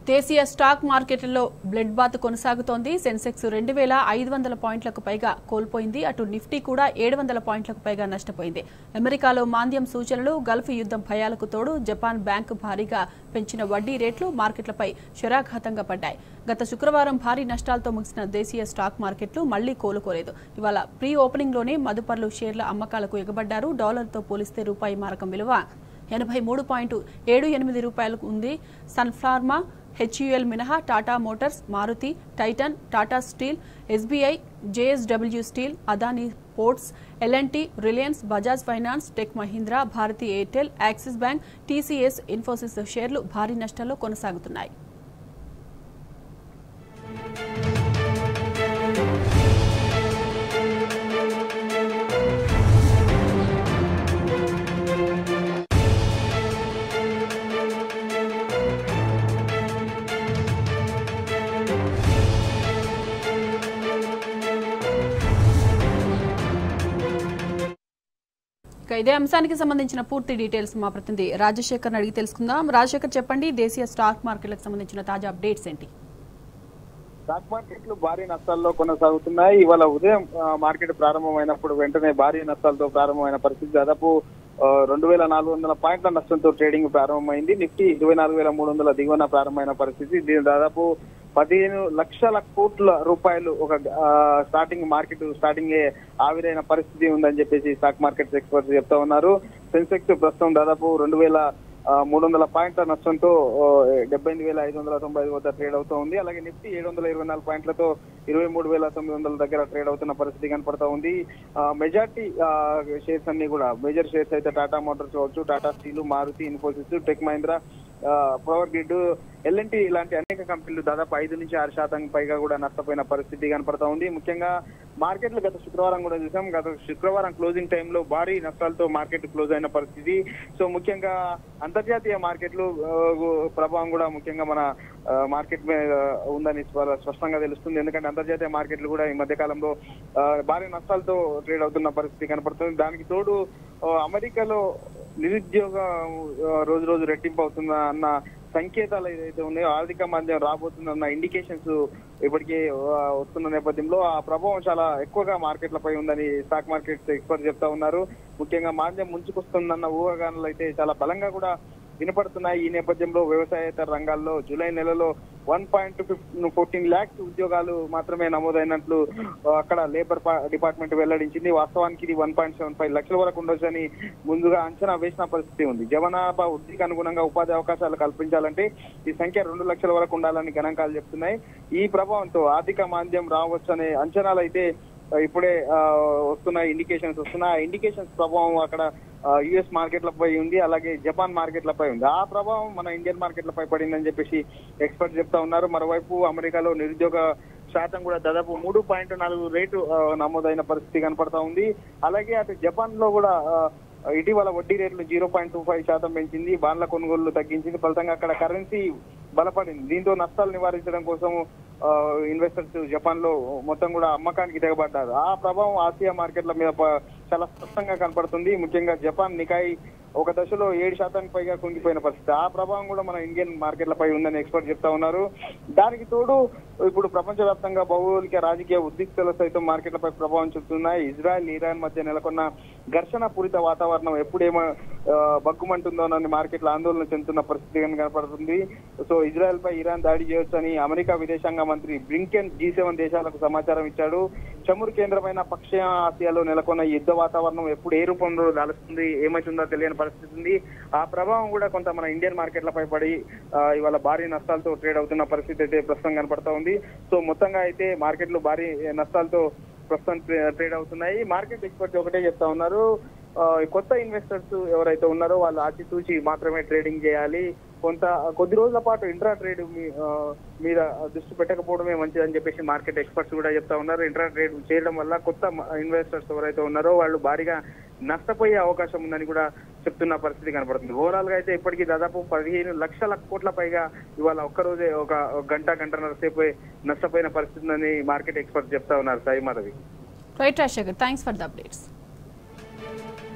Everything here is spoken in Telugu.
దేశీయ స్టాక్ మార్కెట్లలో బ్లడ్ బాత్ కొనసాగుతోంది సెన్సెక్స్ రెండు వేల ఐదు వందల పాయింట్లకు పైగా కోల్పోయింది అటు నిఫ్టీ కూడా ఏడు వందల పాయింట్లకు పైగా నష్టపోయింది అమెరికాలో మాంద్యం సూచనలు గల్ఫ్ యుద్ధం భయాలకు తోడు జపాన్ బ్యాంకు భారీగా పెంచిన వడ్డీ రేట్లు మార్కెట్లపై శరాఘాతంగా పడ్డాయి గత శుక్రవారం భారీ నష్టాలతో ముగిసిన దేశీయ స్టాక్ మార్కెట్లు మళ్లీ కోలుకోలేదు ఇవాళ ప్రీ ఓపెనింగ్లోనే మదుపర్లు షేర్ల అమ్మకాలకు ఎగబడ్డారు డాలర్తో పోలిస్తే రూపాయి మారకం విలువ ఎనభై మూడు పాయింట్ ఏడు ఎనిమిది రూపాయలకు ఉంది సన్ఫార్మా హెచ్యుఎల్ మినహా Tata Motors Maruti Titan Tata Steel SBI JSW Steel Adani Ports LNT Reliance Bajaj Finance Tech Mahindra Bharti Airtel Axis Bank TCS Infosys షేర్లు భారీ నష్టాల్లో కొనసాగుతున్నాయి ఇక ఇదే అంశానికి సంబంధించిన పూర్తి డీటెయిల్స్ మా ప్రతినిధి రాజశేఖర్ అడిగి తెలుసుకుందాం రాజశేఖర్ చెప్పండి దేశీయ స్టాక్ మార్కెట్లకు సంబంధించిన తాజా అప్డేట్స్ ఏంటి స్టాక్ మార్కెట్లు భారీ నష్టాల్లో కొనసాగుతున్నాయి ఇవాళ ఉదయం ఆ, మార్కెట్ ప్రారంభమైనప్పుడు వెంటనే భారీ నష్టాలతో ప్రారంభమైన పరిస్థితి దాదాపు ఆ, రెండు వేల నాలుగు వందల పాయింట్ల నష్టంతో ట్రేడింగ్ ప్రారంభమైంది నిఫ్టీ ఇరవై నాలుగు వేల మూడు వందల దిగువన ప్రారంభమైన పరిస్థితి దీని దాదాపు పదిహేను లక్షల కోట్ల రూపాయలు ఒక ఆ, స్టార్టింగ్ మార్కెట్ స్టార్టింగ్ ఆవిరైన పరిస్థితి ఉందని చెప్పేసి స్టాక్ మార్కెట్ ఎక్స్పర్ట్స్ చెప్తా ఉన్నారు సెన్సెక్స్ ప్రస్తుతం దాదాపు రెండు వేల ఆ, మూడు వందల పాయింట్ల నష్టంతో ఆ, డెబ్బై ఎనిమిది వేల ఐదు వందల తొంభై ఐదు వద్ద ట్రేడ్ అవుతూ ఉంది అలాగే నిఫ్టీ ఏడు వందల ఇరవై నాలుగు పాయింట్లతో ఇరవై మూడు వేల తొమ్మిది వందల దగ్గర ట్రేడ్ అవుతున్న పరిస్థితి కనపడతా ఉంది మెజార్టీ షేర్స్ అన్ని కూడా మేజర్ షేర్స్ అయితే టాటా మోటార్స్ కావచ్చు Tata Steel Maruti Infosys Tech Mahindra Power Grid LNT ఇలాంటి అనేక కంపెనీలు దాదాపు ఐదు నుంచి ఆరు శాతం పైగా కూడా నష్టపోయిన పరిస్థితి కనపడతా ఉంది ముఖ్యంగా మార్కెట్లు గత శుక్రవారం కూడా చూసాం గత శుక్రవారం క్లోజింగ్ టైంలో భారీ నష్టాలతో మార్కెట్ క్లోజ్ అయిన పరిస్థితి సో ముఖ్యంగా అంతర్జాతీయ మార్కెట్లు ఆ, ప్రభావం కూడా ముఖ్యంగా మన ఆ, మార్కెట్ మీద ఉందని స్వ- స్పష్టంగా తెలుస్తుంది ఎందుకంటే అంతర్జాతీయ మార్కెట్లు కూడా ఈ మధ్య కాలంలో ఆ, భారీ నష్టాలతో ట్రేడ్ అవుతున్న పరిస్థితి కనపడుతుంది దానికి తోడు ఆ, అమెరికాలో నిరుద్యోగ ఆ, రోజు రోజు రెట్టింపు అవుతుందా అన్న సంకేతాలు ఏదైతే ఉన్నాయో ఆర్థిక మాంద్యం రాబోతుందన్న ఇండికేషన్స్ ఇప్పటికే ఆ, వస్తున్న నేపథ్యంలో ఆ ప్రభావం చాలా ఎక్కువగా మార్కెట్లపై ఉందని స్టాక్ మార్కెట్స్ ఎక్స్పర్ట్ చెప్తా ఉన్నారు ముఖ్యంగా మాంద్యం ముంచుకొస్తుందన్న ఊహాగానాలు అయితే చాలా బలంగా కూడా వినపడుతున్నాయి ఈ నేపథ్యంలో వ్యవసాయేతర రంగాల్లో జూలై నెలలో వన్ పాయింట్ ఫోర్టీన్ ల్యాక్స్ ఉద్యోగాలు మాత్రమే నమోదైనట్లు ఆ, అక్కడ లేబర్ పా- డిపార్ట్మెంట్ వెల్లడించింది వాస్తవానికి ఇది వన్ పాయింట్ సెవెన్ ఫైవ్ లక్షల వరకు ఉండొచ్చని ముందుగా అంచనా వేసిన పరిస్థితి ఉంది జవనాభా వృద్ధికి అనుగుణంగా ఉపాధి అవకాశాలు కల్పించాలంటే ఈ సంఖ్య రెండు లక్షల వరకు ఉండాలని గణాంకాలు చెప్తున్నాయి ఈ ప్రభావంతో ఆర్థిక మాంద్యం రావచ్చనే అంచనాలు అయితే ఆ, ఇప్పుడే ఆ, వస్తున్న ఇండికేషన్స్ వస్తున్నాయి ఆ ఇండికేషన్స్ ప్రభావం అక్కడ యుఎస్ మార్కెట్లపై ఉంది అలాగే జపాన్ మార్కెట్లపై ఉంది ఆ ప్రభావం మన ఇండియన్ మార్కెట్లపై పడిందని చెప్పేసి ఎక్స్పర్ట్ చెప్తా ఉన్నారు మరోవైపు అమెరికాలో నిరుద్యోగ శాతం కూడా దాదాపు మూడు పాయింట్ నాలుగు రేటు ఆ, నమోదైన పరిస్థితి కనపడతా ఉంది అలాగే అటు జపాన్ లో కూడా ఆ, ఇటీవల వడ్డీ రేట్లు జీరో పాయింట్ టూ ఫైవ్ శాతం పెంచింది బాండ్ల కొనుగోళ్లు తగ్గించింది ఫలితంగా అక్కడ కరెన్సీ బలపడింది దీంతో నష్టాలు నివారించడం కోసం ఇన్వెస్టర్స్ జపాన్ లో మొత్తం కూడా అమ్మకానికి తెగబడ్డారు ఆ ప్రభావం ఆసియా మార్కెట్ల మీద ప- చాలా స్పష్టంగా కనపడుతుంది ముఖ్యంగా జపాన్ నికాయ్ ఒక దశలో ఏడు శాతానికి పైగా కుంగిపోయిన పరిస్థితి ఆ ప్రభావం కూడా మన ఇండియన్ మార్కెట్లపై ఉందని ఎక్స్పర్ట్ చెప్తా ఉన్నారు దానికి తోడు ఇప్పుడు ప్రపంచవ్యాప్తంగా భౌగోళిక రాజకీయ ఉద్రిక్తలు సైతం మార్కెట్లపై ప్రభావం చూపుతున్నాయి ఇజ్రాయెల్ ఇరాన్ మధ్య నెలకొన్న ఘర్షణ పూరిత వాతావరణం ఎప్పుడేమో ఆ, బగ్గుమంటుందోనని మార్కెట్లు ఆందోళన చెందుతున్న పరిస్థితి కనుక కనపడుతుంది సో ఇజ్రాయెల్ పై ఇరాన్ దాడి చేయొచ్చని అమెరికా విదేశాంగ మంత్రి బ్లింకెన్ జీ సెవెన్ దేశాలకు సమాచారం ఇచ్చాడు చమురు కేంద్రమైన పశ్చిమ ఆసియాలో నెలకొన్న ఈ యుద్ధ వాతావరణం ఎప్పుడు ఏ రూపంలో దాలుస్తుంది ఏమవుతుందో తెలియని పరిస్థితి ఉంది ఆ ప్రభావం కూడా కొంత మన ఇండియన్ మార్కెట్లపై పడి ఆ, ఇవాళ భారీ నష్టాలతో ట్రేడ్ అవుతున్న పరిస్థితి అయితే ప్రస్తుతం కనపడతా ఉంది సో మొత్తంగా అయితే మార్కెట్లు భారీ నష్టాలతో ప్రస్తుతం ట్రే- ట్రేడ్ అవుతున్నాయి మార్కెట్ ఎక్స్పర్ట్ ఒకటే చెప్తా ఉన్నారు ఆ, కొత్త ఇన్వెస్టర్స్ ఎవరైతే ఉన్నారో వాళ్ళు ఆచితూచి మాత్రమే ట్రేడింగ్ చేయాలి కొంత కొద్ది రోజుల పాటు ఇంట్రా ట్రేడ్ మీ- ఆ, మీద దృష్టి పెట్టకపోవడమే మంచిదని చెప్పేసి మార్కెట్ ఎక్స్పర్ట్స్ కూడా చెప్తా ఉన్నారు ఇంట్రా ట్రేడ్ చేయడం వల్ల కొత్త ఇన్వెస్టర్స్ ఎవరైతే ఉన్నారో వాళ్ళు భారీగా నష్టపోయే అవకాశం ఉందని కూడా చెప్తున్న పరిస్థితి కనపడుతుంది ఓవరాల్ గా అయితే ఇప్పటికీ దాదాపు పదిహేను లక్షల కోట్ల పైగా ఇవాళ ఒక్కరోజే ఒక ఒక గంట గంటన్నర సేపు నష్టపోయిన పరిస్థితి ఉందని మార్కెట్ ఎక్స్పర్ట్స్ చెప్తా ఉన్నారు Sai Madhavi right Rajasekhar thanks for the updates